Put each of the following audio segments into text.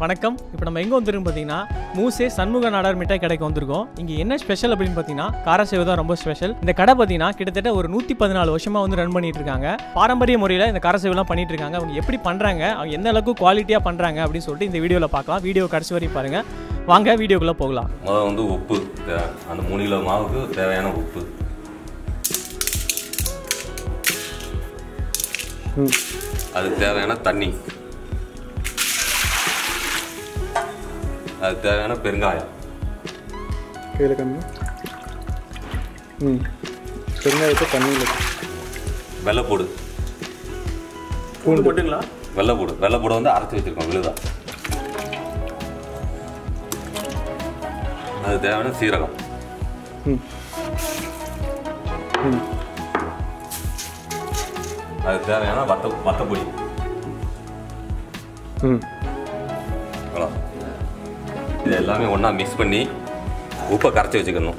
வணக்கம் இப்போ நம்ம எங்கே வந்திருக்கோம் பார்த்தீங்கன்னா மூசே சண்முக நாடார் மிட்டாய் கடைக்கு வந்திருக்கோம் இங்கே என்ன ஸ்பெஷல் அப்படின்னு பார்த்தீங்கன்னா காரசேவை தான் ரொம்ப ஸ்பெஷல் இந்த கடை பார்த்தீங்கன்னா கிட்டத்தட்ட ஒரு நூற்றி பதினாலு வருஷமாக வந்து ரன் பண்ணிட்டு இருக்காங்க பாரம்பரிய முறையில் இந்த காரசேவெல்லாம் பண்ணிட்டு இருக்காங்க அவங்க எப்படி பண்ணுறாங்க அவங்க எந்த அளவுக்கு குவாலிட்டியாக பண்ணுறாங்க அப்படின்னு சொல்லிட்டு இந்த வீடியோவில் பார்க்கலாம் வீடியோ கடைசி வரையும் பாருங்கள் வாங்க வீடியோக்குள்ளே போகலாம் முதல்ல வந்து உப்பு தே- அந்த மூணு கிலோ மாவுக்கு தேவையான உப்பு அதுக்கு தேவையான தண்ணி அதுக்கு தேவையான பெருங்காயம் கீழே கம்மி ம் பெருங்காயத்தை தண்ணியில் வெள்ளைப்பூடு பூண்டு மட்டுங்களா வெள்ளைப்பூடு வெள்ளைப்பூடு வந்து அரைச்சி வச்சிருக்கோம் விழுதா அது தேவையான சீரகம் ம் ம் அதுக்கு தேவையான வத்த வத்தப்பொடி ம் அவ்வளோ இது எல்லாமே ஒன்றா மிக்ஸ் பண்ணி உப்பை கரைச்சி வச்சுக்கணும்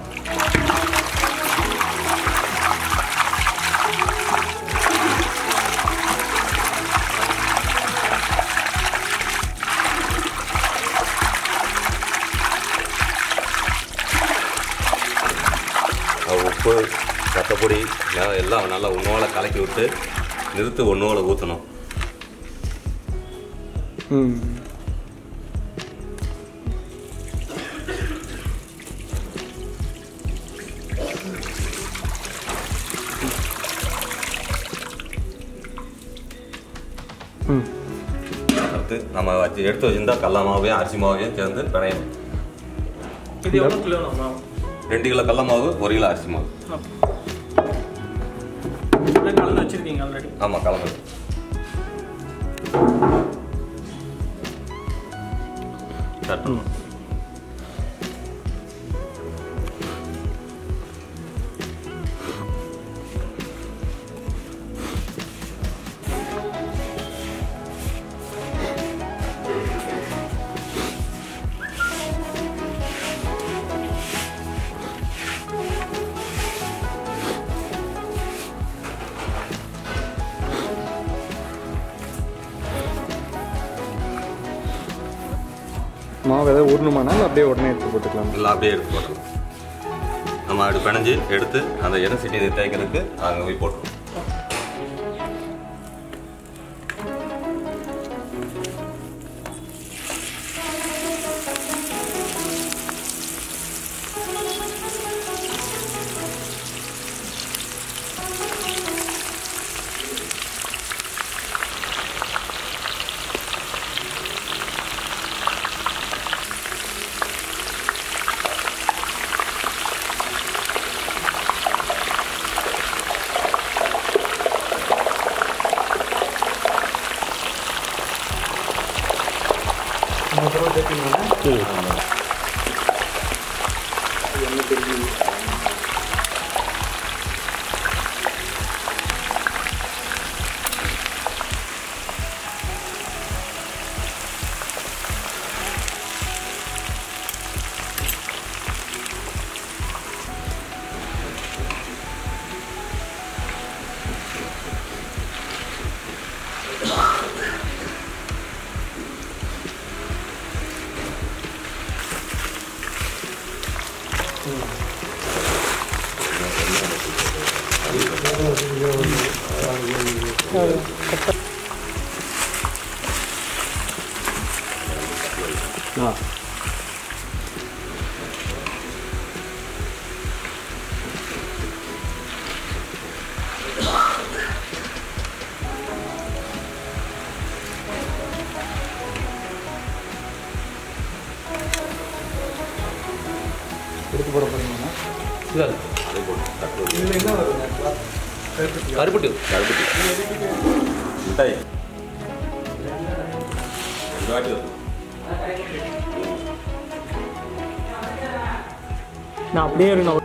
அது உப்பு சத்தப்பொடி எல்லாம் எல்லாம் நல்லா உணவோல கலக்கி விட்டு நிறுத்து ஒன்றோல ஊற்றணும் ம் ம் அடுத்து நம்ம வச்சு எடுத்து வச்சிருந்தா கடல மாவையும் அரிசி மாவையும் சேர்ந்து பிணையணும் இது எவ்வளோ கிலோ நம்ம ரெண்டு கிலோ கடல மாவு ஒரு கிலோ அரிசி மாவு கலந்து வச்சுருக்கீங்க ஆல்ரெடி ஆமாம் கலந்து தட்டணும் மாவு ஏதாவது ஊறணுமானா இல்லை அப்படியே உடனே எடுத்து போட்டுக்கலாம் எல்லாம் அப்படியே எடுத்து போட்டுருவோம் நம்ம அப்படி பிணைஞ்சு எடுத்து அந்த எண்ணெய் சட்டி தேய்க்கிறதுக்கு அங்கே போய் போட்டுருவோம் ஆ எடுத்து போட போறீங்களா அதே போட்டு தட்டு வச்சு. இதில் என்ன வருங்க கருப்பட்டி கருப்பட்டி மிட்டாய் இந்த வாட்டி வரும். நான் அப்படியே இருக்கணும்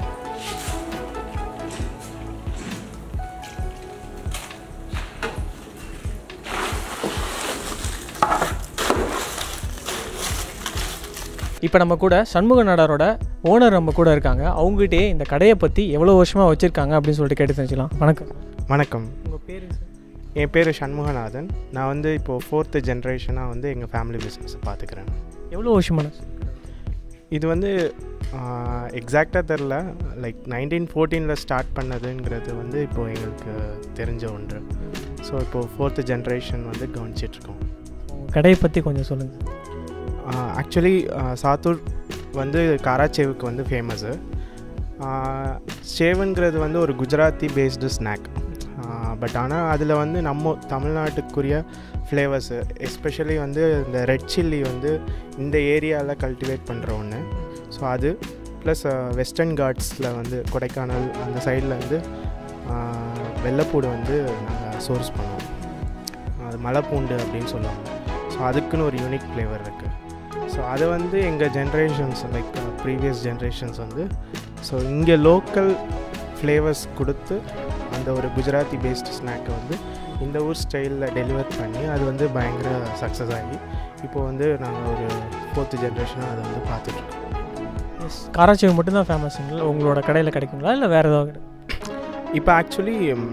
இப்போ நம்ம கூட சண்முக நாடாரோட ஓனர் நம்ம கூட இருக்காங்க அவங்ககிட்டயே இந்த கடையை பற்றி எவ்வளோ வருஷமாக வச்சுருக்காங்க அப்படின்னு சொல்லிட்டு கேட்டு தெரிஞ்சுக்கலாம் வணக்கம் வணக்கம் உங்கள் பேர் என் பேர் சண்முகநாதன் நான் வந்து இப்போது ஃபோர்த்து ஜென்ரேஷனாக வந்து எங்கள் ஃபேமிலி பிஸ்னஸை பார்த்துக்கிறேன் எவ்வளோ வருஷமான இது வந்து எக்ஸாக்டாக தெரில லைக் நைன்டீன் ஃபோர்டீனில் ஸ்டார்ட் பண்ணதுங்கிறது வந்து இப்போது எங்களுக்கு தெரிஞ்ச ஒன்று ஸோ இப்போது ஃபோர்த்து ஜென்ரேஷன் வந்து கவனிச்சிட்ருக்கோம் உங்கள் கடையை பற்றி கொஞ்சம் சொல்லுங்கள் ஆக்சுவலி சாத்தூர் வந்து காராச்சேவுக்கு வந்து ஃபேமஸ்ஸு சேவுங்கிறது வந்து ஒரு குஜராத்தி பேஸ்டு ஸ்நாக் பட் ஆனால் அதில் வந்து நம்ம தமிழ்நாட்டுக்குரிய ஃப்ளேவர்ஸு எஸ்பெஷலி வந்து இந்த ரெட் சில்லி வந்து இந்த ஏரியாவில் கல்டிவேட் பண்ணுற ஒன்று ஸோ அது ப்ளஸ் வெஸ்டர்ன் காட்ஸில் வந்து கொடைக்கானல் அந்த சைடில் வந்து ஆஹ், வெள்ளைப்பூடு வந்து நாங்கள் சோர்ஸ் பண்ணுவோம் அது மலைப்பூண்டு அப்படின்னு சொல்லுவாங்க ஸோ அதுக்குன்னு ஒரு யூனிக் ஃப்ளேவர் இருக்குது ஸோ அதை வந்து எங்கள் ஜென்ரேஷன்ஸ் லைக் ப்ரீவியஸ் ஜென்ரேஷன்ஸ் வந்து ஸோ இங்கே லோக்கல் ஃப்ளேவர்ஸ் கொடுத்து அந்த ஒரு குஜராத்தி பேஸ்டு ஸ்நாக்கை வந்து இந்த ஊர் ஸ்டைலில் டெலிவர் பண்ணி அது வந்து பயங்கர சக்ஸஸ் ஆகி இப்போ வந்து நாங்கள் ஒரு ஃபோர்த்து ஜென்ரேஷனாக அதை வந்து பார்த்துட்ருக்கோம் எஸ் காராச்சேவு மட்டும்தான் ஃபேமஸுங்களா உங்களோட கடையில் கிடைக்குங்களா இல்லை வேறு ஏதாவது கடை இப்போ ஆக்சுவலி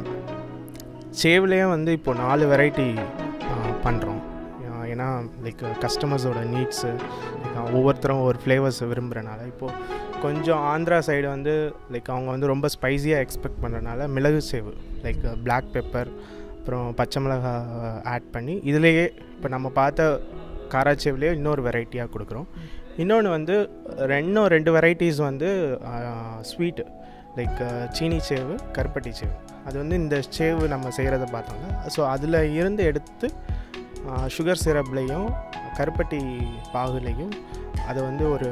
சேவ்லேயே வந்து இப்போ நாலு வெரைட்டி பண்ணுறோம் ஏன்னா லைக் கஸ்டமர்ஸோட நீட்ஸு ஒவ்வொருத்தரும் ஒவ்வொரு ஃப்ளேவர்ஸ் விரும்புகிறனால இப்போது கொஞ்சம் ஆந்திரா சைடு வந்து லைக் அவங்க வந்து ரொம்ப ஸ்பைஸியாக எக்ஸ்பெக்ட் பண்ணுறனால மிளகு சேவு லைக் Black பெப்பர் அப்புறம் பச்சை மிளகா ஆட் பண்ணி இதுலேயே இப்போ நம்ம பார்த்த காராச்சேவ்லேயே இன்னொரு வெரைட்டியாக கொடுக்குறோம் இன்னொன்று வந்து ரெண்டும் ரெண்டு வெரைட்டிஸ் வந்து ஸ்வீட்டு லைக் சீனி சேவு கருப்பட்டி சேவு அது வந்து இந்த சேவு நம்ம செய்கிறத பார்த்தாங்க ஸோ அதில் இருந்து எடுத்து சுகர் சிரப்லேயும் கருப்பட்டி பாகுலையும் அதை வந்து ஒரு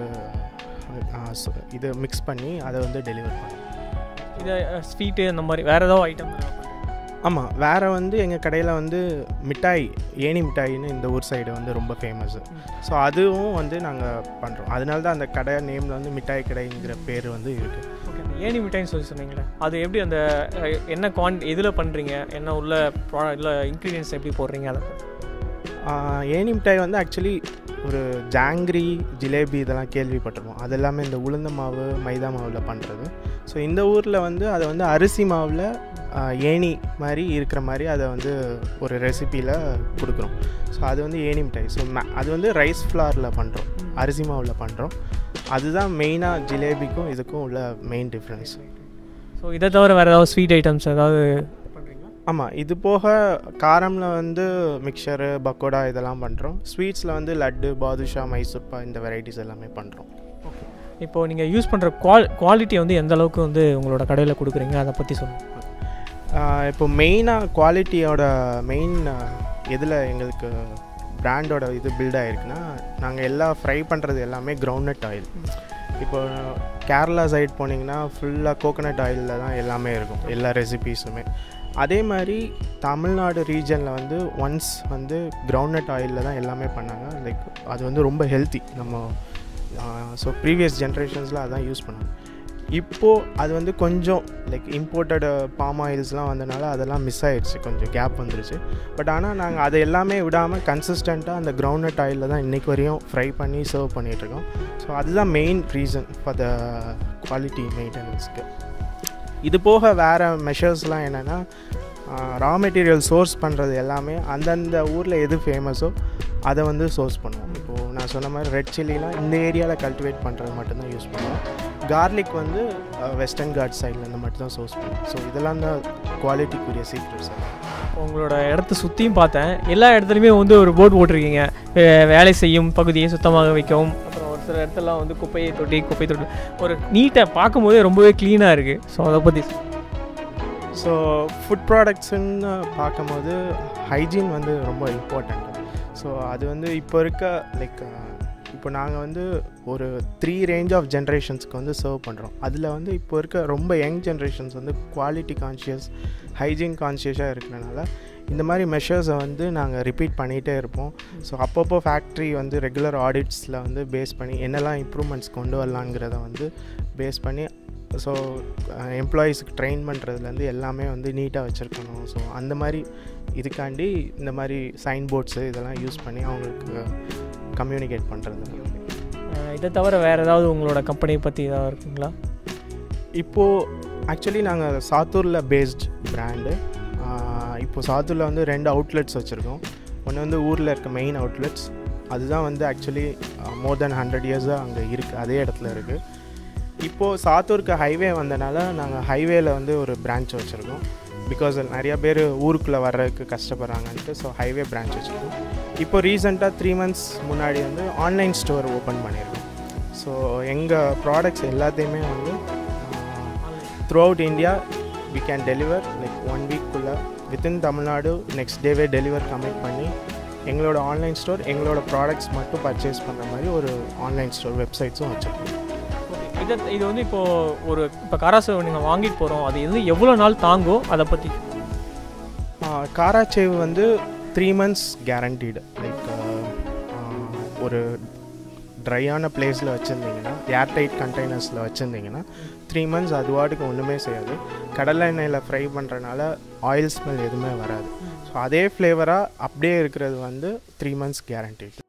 ஆ, சு- இது மிக்ஸ் பண்ணி அதை வந்து டெலிவர் பண்ணுவோம் இதை ஸ்வீட்டு இந்த மாதிரி வேறு ஏதாவது ஐட்டம் ஆமாம் வேறு வந்து எங்கள் கடையில் வந்து மிட்டாய் ஏணி மிட்டாயின்னு இந்த ஊர் சைடு வந்து ரொம்ப ஃபேமஸ்ஸு ஸோ அதுவும் வந்து நாங்கள் பண்ணுறோம் அதனால தான் அந்த கடை நேமில் வந்து மிட்டாய் கடைங்கிற பேர் வந்து இருக்குது ஓகே அந்த ஏணி மிட்டாய்னு சொல்லி சொன்னீங்களே அது எப்படி அந்த அஹ், என்ன குவான் எதில் பண்ணுறீங்க என்ன உள்ள ப்ராடக்ட் இல்லை இன்க்ரீடியன்ஸ் எப்படி போடுறீங்க அதை ஆஹ் ஏணி மிட்டாய் வந்து ஆக்சுவலி ஒரு ஜாங்கிரி ஜிலேபி இதெல்லாம் கேள்விப்பட்டிருப்போம் அது எல்லாமே இந்த உளுந்த மாவு மைதா மாவில் பண்ணுறது ஸோ இந்த ஊரில் வந்து அதை வந்து அரிசி மாவில் ஆஹ் ஏணி மாதிரி இருக்கிற மாதிரி அதை வந்து ஒரு ரெசிப்பியில் கொடுக்குறோம் ஸோ அது வந்து ஏணி மிட்டாய் ஸோ அது வந்து ரைஸ் ஃப்ளாரில் பண்ணுறோம் அரிசி மாவில் பண்ணுறோம் அதுதான் மெயினாக ஜிலேபிக்கும் இதுக்கும் உள்ள மெயின் டிஃப்ரென்ஸ் ஸோ இதை தவிர வேறு ஏதாவது ஸ்வீட் ஐட்டம்ஸ் ஏதாவது பண்ணுறீங்களா ஆமாம் இது போக காரமில் வந்து மிக்சரு பக்கோடா இதெல்லாம் பண்ணுறோம் ஸ்வீட்ஸில் வந்து லட்டு பாதுஷா மைசூர்பா இந்த வெரைட்டிஸ் எல்லாமே பண்ணுறோம் இப்போது நீங்கள் யூஸ் பண்ணுற குவால் குவாலிட்டி வந்து எந்த அளவுக்கு வந்து உங்களோட கடையில் கொடுக்குறீங்க அதை பற்றி சொல்லுங்கள் இப்போ மெயினாக குவாலிட்டியோட மெயின் எதில் எங்களுக்கு பிராண்டோட இது பில்ட் ஆகிருக்குன்னா நாங்கள் எல்லா ஃப்ரை பண்ணுறது எல்லாமே கிரவுண்ட்நட் ஆயில் இப்போ கேரளா சைடு போனீங்கன்னா ஃபுல்லாக கோகனட் ஆயிலில் தான் எல்லாமே இருக்கும் எல்லா ரெசிபீஸுமே அதே மாதிரி தமிழ்நாடு ரீஜனில் வந்து ஒன்ஸ் வந்து கிரவுண்ட்நட் ஆயிலில் தான் எல்லாமே பண்ணாங்க லைக் அது வந்து ரொம்ப ஹெல்த்தி நம்ம ஸோ ப்ரீவியஸ் ஜென்ரேஷன்ஸில் அதான் யூஸ் பண்ணாங்க இப்போது அது வந்து கொஞ்சம் லைக் இம்போர்ட்டட் பாம் ஆயில்ஸ்லாம் வந்தனால அதெல்லாம் மிஸ் ஆயிடுச்சு கொஞ்சம் கேப் வந்துருச்சு பட் ஆனால் நாங்கள் அதை எல்லாமே விடாமல் கன்சிஸ்டண்ட்டாக அந்த கிரவுண்ட்நட் ஆயிலில் தான் இன்றைக்கு வரையும் ஃப்ரை பண்ணி சர்வ் பண்ணிகிட்ருக்கோம் ஸோ அதுதான் main reason for the quality மெயின்டெனன்ஸ்க்கு இது போக வேறு மெஷர்ஸ்லாம் என்னென்னா ரா மெட்டீரியல் சோர்ஸ் பண்ணுறது எல்லாமே அந்தந்த ஊரில் எது ஃபேமஸோ அதை வந்து சோர்ஸ் பண்ணுவோம் இப்போது நான் சொன்ன மாதிரி ரெட் சில்லிலாம் இந்த ஏரியாவில் கல்டிவேட் பண்ணுறது மட்டும்தான் யூஸ் பண்ணுவோம் கார்லிக் வந்து வெஸ்டர்ன் காட் சைட்லேருந்து மட்டும் தான் சோர்ஸ் பண்ணுவோம் ஸோ இதெல்லாம் தான் குவாலிட்டிக்குரிய சீக்ரெட்ஸ் உங்களோட இடத்த சுற்றியும் பார்த்தேன் எல்லா இடத்துலையுமே வந்து ஒரு போர்டு போட்டிருக்கீங்க வே- வேலை செய்யும் பகுதியை சுத்தமாக வைக்கவும் அப்புறம் ஒரு சில இடத்துலலாம் வந்து குப்பையை தொட்டி குப்பை தொட்டி ஒரு நீட்டாக பார்க்கும்போதே ரொம்பவே க்ளீனாக இருக்குது ஸோ அதை பற்றி ஸோ ஃபுட் ப்ராடக்ட்ஸுன்னு பார்க்கும்போது ஹைஜீன் வந்து ரொம்ப இம்பார்ட்டண்ட் ஸோ அது வந்து இப்போ இருக்க லைக் இப்போ நாங்கள் வந்து ஒரு த்ரீ ரேஞ்ச் ஆஃப் ஜென்ரேஷன்ஸ்க்கு வந்து சர்வ் பண்ணுறோம் அதில் வந்து இப்போ இருக்க ரொம்ப யங் ஜென்ரேஷன்ஸ் வந்து குவாலிட்டி கான்ஷியஸ் ஹைஜீன் கான்ஷியஸாக இருக்கிறனால இந்த மாதிரி மெஷர்ஸை வந்து நாங்கள் ரிப்பீட் பண்ணிகிட்டே இருப்போம் ஸோ அப்பப்போ ஃபேக்ட்ரி வந்து ரெகுலர் ஆடிட்ஸில் வந்து பேஸ் பண்ணி என்னெல்லாம் இம்ப்ரூவ்மெண்ட்ஸ் கொண்டு வரலாங்கிறத வந்து பேஸ் பண்ணி ஸோ எம்ப்ளாயீஸுக்கு ட்ரெயின் பண்ணுறதுலேருந்து எல்லாமே வந்து நீட்டாக வச்சுருக்கணும் ஸோ அந்த மாதிரி இதுக்காண்டி இந்த மாதிரி சைன் போர்ட்ஸு இதெல்லாம் யூஸ் பண்ணி அவங்களுக்கு கம்யூனிகேட் பண்ணுறது இதை தவிர வேறு ஏதாவது உங்களோட கம்பெனியை பற்றி ஏதாவது இருக்குங்களா இப்போது ஆக்சுவலி நாங்கள் சாத்தூரில் பேஸ்ட் பிராண்டு இப்போ சாத்தூரில் வந்து ரெண்டு அவுட்லெட்ஸ் வச்சுருக்கோம் ஒன்று வந்து ஊரில் இருக்க மெயின் அவுட்லெட்ஸ் அதுதான் வந்து ஆக்சுவலி மோர் தென் ஹண்ட்ரட் இயர்ஸாக அங்கே இருக்குது அதே இடத்துல இருக்குது இப்போது சாத்தூருக்கு ஹைவே வந்தனால நாங்கள் ஹைவேல வந்து ஒரு பிரான்ச் வச்சுருக்கோம் பிகாஸ் நிறைய பேர் ஊருக்குள்ளே வர்றதுக்கு கஷ்டப்படுறாங்கன்ட்டு ஸோ ஹைவே பிரான்ச் வச்சுருக்கோம் இப்போ ரீசெண்டாக த்ரீ மந்த்ஸ் முன்னாடி வந்து ஆன்லைன் ஸ்டோர் ஓப்பன் பண்ணியிருக்கோம் ஸோ எங்கள் ப்ராடக்ட்ஸ் எல்லாத்தையுமே வந்து throughout India we can deliver like one வீக்குள்ளே வித்தின் தமிழ்நாடு நெக்ஸ்ட் டேவே டெலிவர் கமிட் பண்ணி எங்களோட ஆன்லைன் ஸ்டோர் எங்களோட ப்ராடக்ட்ஸ் மட்டும் பர்ச்சேஸ் பண்ணுற மாதிரி ஒரு ஆன்லைன் ஸ்டோர் வெப்சைட்ஸும் வச்சுருக்கோம் இது இது வந்து இப்போ ஒரு இப்போ காராசை நீங்கள் வாங்கிட்டு போகிறோம் அது வந்து எவ்வளோ நாள் தாங்கும் அதை பற்றி காராச்சேவ் வந்து த்ரீ மந்த்ஸ் கேரண்டீடு லைக் ஒரு ட்ரையான பிளேஸில் வச்சுருந்தீங்கன்னா ஏர்டைட் கண்டெய்னர்ஸில் வச்சுருந்தீங்கன்னா த்ரீ மந்த்ஸ் அது வாட்டுக்கு ஒன்றுமே செய்யாது கடலை எண்ணெயில் ஃப்ரை பண்ணுறனால ஆயில் ஸ்மெல் எதுவுமே வராது ஸோ அதே ஃப்ளேவராக அப்படியே இருக்கிறது வந்து த்ரீ மந்த்ஸ் கேரண்டீட்